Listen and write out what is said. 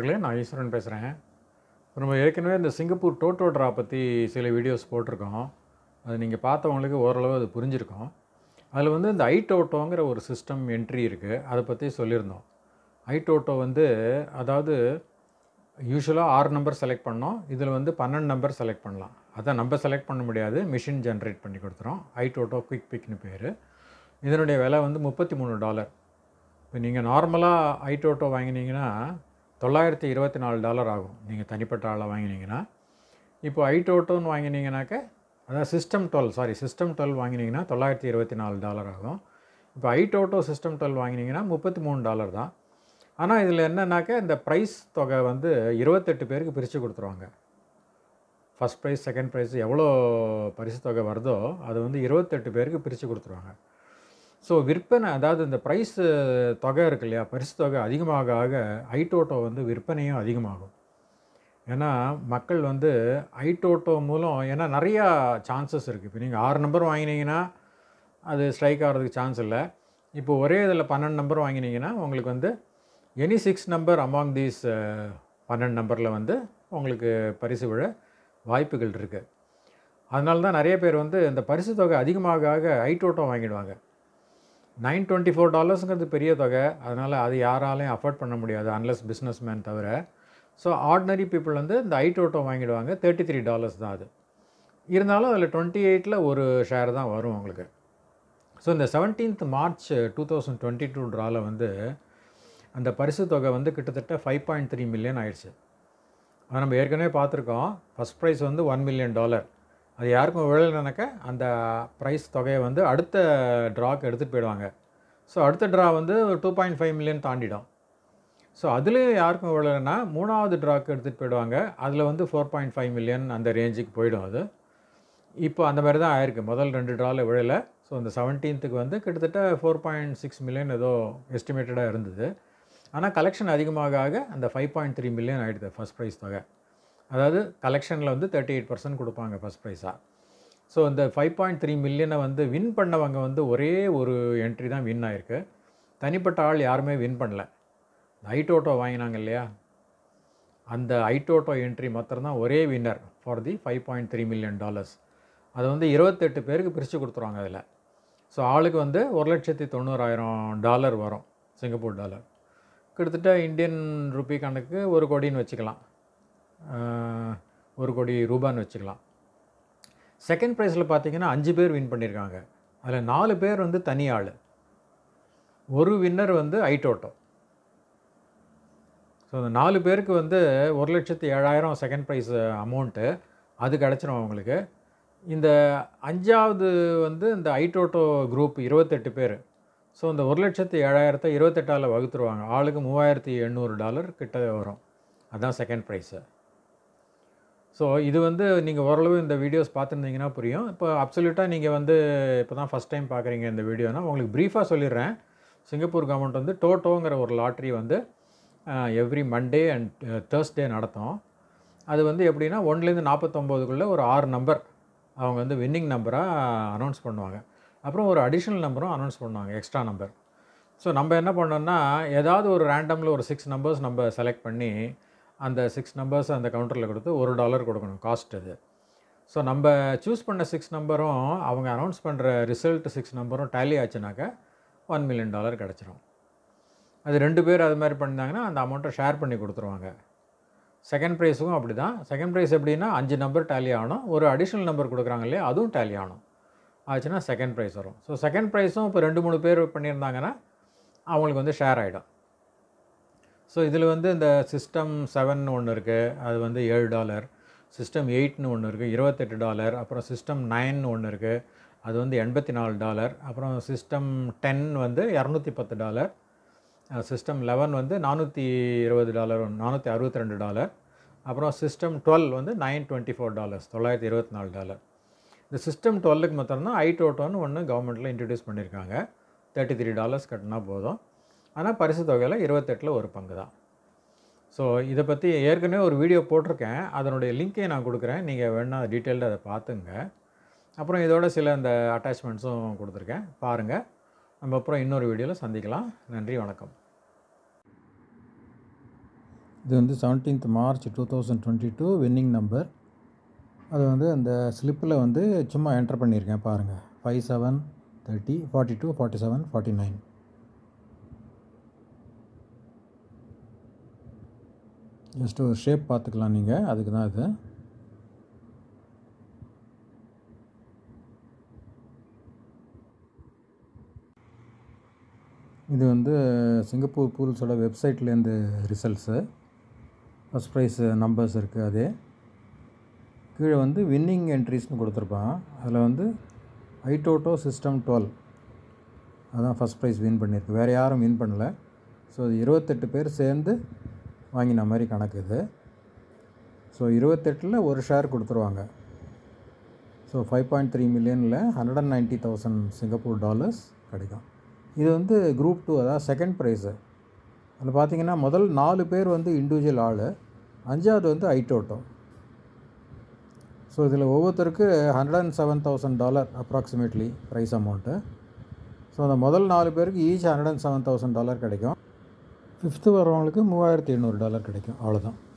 நண்பர்களே நான் ஈஸ்வரன் பேசுகிறேன் நம்ம ஏற்கனவே இந்த சிங்கப்பூர் டோட்டோ ட்ரா பற்றி சில வீடியோஸ் போட்டிருக்கோம் அது நீங்கள் பார்த்தவங்களுக்கு ஓரளவு அது புரிஞ்சிருக்கும் அதில் வந்து இந்த ஐ டோட்டோங்கிற ஒரு சிஸ்டம் என்ட்ரி இருக்குது அதை பற்றி சொல்லியிருந்தோம் ஐ டோட்டோ வந்து அதாவது யூஸ்வலாக ஆறு நம்பர் செலக்ட் பண்ணோம் இதில் வந்து பன்னெண்டு நம்பர் செலக்ட் பண்ணலாம் அதான் நம்ம செலக்ட் பண்ண முடியாது மிஷின் ஜென்ரேட் பண்ணி கொடுத்துரும் ஐ டோட்டோ குயிக் பிக்னு பேர் இதனுடைய விலை வந்து முப்பத்தி மூணு டாலர் இப்போ நீங்கள் நார்மலாக ஐ டோட்டோ வாங்கினீங்கன்னா தொள்ளாயிரத்தி இருபத்தி நாலு டாலர் ஆகும் நீங்கள் தனிப்பட்ட ஆளாக வாங்கினீங்கன்னா இப்போ ஐ டோட்டோன்னு வாங்கினீங்கனாக்க அதாவது system twelve sorry system twelve வாங்கினீங்கன்னா தொள்ளாயிரத்தி இருபத்தி நாலு டாலர் ஆகும் இப்போ ஐ டோட்டோ சிஸ்டம் டுவெல் வாங்கினீங்கன்னா முப்பத்தி மூணு டாலர் தான் ஆனால் இதில் என்னன்னாக்க இந்த ப்ரைஸ் தொகை வந்து இருபத்தெட்டு பேருக்கு பிரித்து கொடுத்துருவாங்க ஃபஸ்ட் ப்ரைஸ் செகண்ட் ப்ரைஸ் எவ்வளோ பரிசு தொகை வருதோ அது வந்து இருபத்தெட்டு பேருக்கு பிரித்து கொடுத்துருவாங்க ஸோ விற்பனை அதாவது இந்த ப்ரைஸ் தொகை இருக்கு இல்லையா பரிசு தொகை அதிகமாக ஆக ஐடோட்டோ வந்து விற்பனையும் அதிகமாகும் ஏன்னா மக்கள் வந்து ஐடோட்டோ மூலம் ஏன்னா நிறையா சான்சஸ் இருக்குது இப்போ நீங்கள் ஆறு நம்பர் வாங்கினீங்கன்னா அது ஸ்ட்ரைக் ஆகிறதுக்கு சான்ஸ் இல்லை இப்போ ஒரே இதில் பன்னெண்டு நம்பர் வாங்கினீங்கன்னா உங்களுக்கு வந்து any six number among these பன்னெண்டு நம்பரில் வந்து உங்களுக்கு பரிசு விழ வாய்ப்புகள் இருக்குது அதனால தான் நிறைய பேர் வந்து இந்த பரிசு தொகை அதிகமாக ஆக ஐடோட்டோ வாங்கிடுவாங்க நைன் டுவெண்ட்டி ஃபோர் டாலர்ஸுங்கிறது பெரிய தொகை அதனால் அது யாராலையும் அஃபோர்ட் பண்ண முடியாது அன்லஸ் பிஸ்னஸ் மேன் தவிர ஸோ ஆர்டினரி பீப்புள் வந்து இந்த ஐடோட்டோ வாங்கிடுவாங்க தேர்ட்டி த்ரீ டாலர்ஸ் தான் அது இருந்தாலும் அதில் டுவெண்ட்டி எயிட்டில் ஒரு ஷேர் தான் வரும் உங்களுக்கு ஸோ இந்த seventeenth March two thousand twenty two ட்ராவில் வந்து அந்த பரிசு தொகை வந்து கிட்டத்தட்ட ஃபைவ் பாயிண்ட் த்ரீ மில்லியன் ஆயிடுச்சு அதை நம்ம ஏற்கனவே பார்த்துருக்கோம் ஃபஸ்ட் ப்ரைஸ் வந்து ஒன் மில்லியன் டாலர் அது யாருக்கும் விழலைனாக்க அந்த ப்ரைஸ் தொகையை வந்து அடுத்த ட்ராக்கு எடுத்துகிட்டு போயிடுவாங்க ஸோ அடுத்த ட்ரா வந்து ஒரு டூ பாயிண்ட் ஃபைவ் மில்லியன் தாண்டிடும் ஸோ அதுலேயும் யாருக்கும் விழலைன்னா மூணாவது ட்ராக்கு எடுத்துகிட்டு போயிடுவாங்க அதில் வந்து ஃபோர் பாயிண்ட் ஃபைவ் மில்லியன் அந்த ரேஞ்சுக்கு போயிடும் அது இப்போ அந்த மாதிரி தான் ஆயிருக்கு முதல் ரெண்டு ட்ராவில் விழலை ஸோ இந்த செவன்டீன்த்துக்கு வந்து கிட்டத்தட்ட ஃபோர் பாயிண்ட் சிக்ஸ் மில்லியன் ஏதோ எஸ்டிமேட்டடாக இருந்தது ஆனால் கலெக்ஷன் அதிகமாக ஆக அந்த ஃபைவ் பாயிண்ட் த்ரீ மில்லியன் ஆகிடுது ஃபஸ்ட் ப்ரைஸ் தொகை அதாவது கலெக்ஷனில் வந்து தேர்ட்டி எயிட் பர்சன்ட் கொடுப்பாங்க ஃபஸ்ட் ப்ரைஸாக ஸோ இந்த ஃபைவ் பாயிண்ட் த்ரீ மில்லியனை வந்து வின் பண்ணவங்க வந்து ஒரே ஒரு என்ட்ரி தான் வின் ஆயிருக்கு தனிப்பட்ட ஆள் யாருமே வின் பண்ணல ஐடோட்டோ வாங்கினாங்க இல்லையா அந்த ஐடோட்டோ என்ட்ரி மாத்திரம்தான் ஒரே winner for the five point three million dollars அது வந்து இருபத்தெட்டு பேருக்கு பிரித்து கொடுத்துருவாங்க அதில் ஸோ ஆளுக்கு வந்து ஒரு லட்சத்தி தொண்ணூறாயிரம் டாலர் வரும் சிங்கப்பூர் டாலர் கிட்டத்தட்ட இந்தியன் ருபி கணக்கு ஒரு கோடின்னு வச்சுக்கலாம் ஒரு கோடி ரூபான்னு வச்சுக்கலாம் செகண்ட் ப்ரைஸில் பார்த்தீங்கன்னா அஞ்சு பேர் வின் பண்ணியிருக்காங்க அதில் நாலு பேர் வந்து தனி ஆள் ஒரு வின்னர் வந்து ஐடோட்டோ ஸோ அந்த நாலு பேருக்கு வந்து ஒரு லட்சத்தி ஏழாயிரம் செகண்ட் ப்ரைஸ் அமௌண்ட்டு அது கிடச்சிரும் அவங்களுக்கு இந்த அஞ்சாவது வந்து இந்த ஐடோட்டோ குரூப் இருபத்தெட்டு பேர் ஸோ இந்த ஒரு லட்சத்தி ஏழாயிரத்தை இருபத்தெட்டால் வகுத்துருவாங்க ஆளுக்கு மூவாயிரத்தி எண்ணூறு டாலர் கிட்ட வரும் அதுதான் செகண்ட் ப்ரைஸு ஸோ இது வந்து நீங்கள் ஓரளவு இந்த வீடியோஸ் பார்த்துருந்தீங்கன்னா புரியும் இப்போ அப்சல்யூட்டாக நீங்கள் வந்து இப்போ தான் ஃபஸ்ட் டைம் பார்க்குறீங்க இந்த வீடியோனா உங்களுக்கு ப்ரீஃபாக சொல்லிடுறேன் சிங்கப்பூர் கவர்மெண்ட் வந்து டோட்டோங்கிற ஒரு லாட்ரி வந்து எவ்ரி மண்டே அண்ட் தேர்ஸ்டே நடத்தும் அது வந்து எப்படின்னா ஒன்லேருந்து நாற்பத்தொம்போதுக்குள்ளே ஒரு ஆறு நம்பர் அவங்க வந்து வின்னிங் நம்பராக அனௌன்ஸ் பண்ணுவாங்க அப்புறம் ஒரு அடிஷ்னல் நம்பரும் அனௌன்ஸ் பண்ணுவாங்க எக்ஸ்ட்ரா நம்பர் ஸோ நம்ம என்ன பண்ணோம்னா ஏதாவது ஒரு ரேண்டமில் ஒரு சிக்ஸ் நம்பர்ஸ் நம்ம செலக்ட் பண்ணி அந்த சிக்ஸ் நம்பர்ஸ் அந்த கவுண்டரில் கொடுத்து ஒரு டாலர் கொடுக்கணும் காஸ்ட் அது ஸோ நம்ம சூஸ் பண்ண சிக்ஸ் நம்பரும் அவங்க அனௌன்ஸ் பண்ணுற ரிசல்ட் சிக்ஸ் நம்பரும் டேலி ஆச்சுனாக்கா ஒன் மில்லியன் டாலர் கிடச்சிரும் அது ரெண்டு பேர் அது மாதிரி பண்ணியிருந்தாங்கன்னா அந்த அமௌண்ட்டை ஷேர் பண்ணி கொடுத்துருவாங்க செகண்ட் ப்ரைஸுக்கும் அப்படி தான் செகண்ட் ப்ரைஸ் எப்படின்னா அஞ்சு நம்பர் டேலி ஆகணும் ஒரு அடிஷ்னல் நம்பர் கொடுக்குறாங்க இல்லையா அதுவும் டேலி ஆகணும் ஆச்சுன்னா செகண்ட் ப்ரைஸ் வரும் ஸோ செகண்ட் ப்ரைஸும் இப்போ ரெண்டு மூணு பேர் பண்ணியிருந்தாங்கன்னா அவங்களுக்கு வந்து ஷேர் ஆகிடும் ஸோ இதில் வந்து இந்த சிஸ்டம் செவன் ஒன்று இருக்குது அது வந்து ஏழு டாலர் சிஸ்டம் எயிட்னு ஒன்று இருக்குது இருபத்தெட்டு டாலர் அப்புறம் சிஸ்டம் நைன் ஒன்று இருக்குது அது வந்து எண்பத்தி நாலு டாலர் அப்புறம் சிஸ்டம் டென் வந்து இரநூத்தி பத்து டாலர் சிஸ்டம் லெவன் வந்து நானூற்றி இருபது டாலர் நானூற்றி அறுபத்தி ரெண்டு டாலர் அப்புறம் சிஸ்டம் டுவெல் வந்து நைன் டுவெண்ட்டி ஃபோர் டாலர்ஸ் தொள்ளாயிரத்தி இருபத்தி நாலு டாலர் இந்த சிஸ்டம் டுவெல்லுக்கு மாத்திரம்தான் ஐ டோட்டோன்னு ஒன்று கவர்மெண்ட்டில் இன்ட்ரடியூஸ் பண்ணியிருக்காங்க தேர்ட்டி த்ரீ டாலர்ஸ் கட்டினா போதும் ஆனால் பரிசு தொகையில் இருபத்தெட்டில் ஒரு பங்கு தான் ஸோ இதை பற்றி ஏற்கனவே ஒரு வீடியோ போட்டிருக்கேன் அதனுடைய லிங்க்கை நான் கொடுக்குறேன் நீங்கள் வேணால் டீட்டெயில்டு அதை பார்த்துங்க அப்புறம் இதோட சில அந்த அட்டாச்மெண்ட்ஸும் கொடுத்துருக்கேன் பாருங்கள் நம்ம அப்புறம் இன்னொரு வீடியோவில் சந்திக்கலாம் நன்றி வணக்கம் இது வந்து seventeenth March two thousand twenty two winning number அது வந்து அந்த ஸ்லிப்பில் வந்து சும்மா என்டர் பண்ணியிருக்கேன் பாருங்கள் five seven thirty forty two forty seven forty nine just ஒரு ஷேப் பார்த்துக்கலாம் நீங்கள் அதுக்கு தான் இது இது வந்து சிங்கப்பூர் பூல்ஸோட வெப்சைட்லேருந்து ரிசல்ட்ஸு ஃபஸ்ட் ப்ரைஸ் நம்பர்ஸ் இருக்குது அதே கீழே வந்து வின்னிங் என்ட்ரிஸ்னு கொடுத்துருப்பான் அதில் வந்து ஐடோட்டோ சிஸ்டம் டுவெல் அதான் ஃபஸ்ட் ப்ரைஸ் வின் பண்ணியிருக்கு வேறு யாரும் வின் பண்ணல ஸோ இது இருபத்தெட்டு பேர் சேர்ந்து வாங்கின மாதிரி கணக்கு இது ஸோ இருபத்தெட்டில் ஒரு ஷேர் கொடுத்துருவாங்க ஸோ ஃபைவ் பாயிண்ட் த்ரீ மில்லியனில் hundred and ninety thousand Singapore dollars கிடைக்கும் இது வந்து குரூப் டூ அதாவது செகண்ட் ப்ரைஸு அதில் பார்த்தீங்கன்னா முதல் நாலு பேர் வந்து இண்டிவிஜுவல் ஆள் அஞ்சாவது வந்து ஐட்டோட்டோ ஸோ இதில் ஒவ்வொருத்தருக்கு hundred and seven thousand dollar approximately prize amount so அந்த முதல் நாலு பேருக்கு each hundred and seven thousand dollar கிடைக்கும் ஃபிஃப்த்து வரவங்களுக்கு மூவாயிரத்தி எண்ணூறு டாலர் கிடைக்கும் அவ்வளோதான்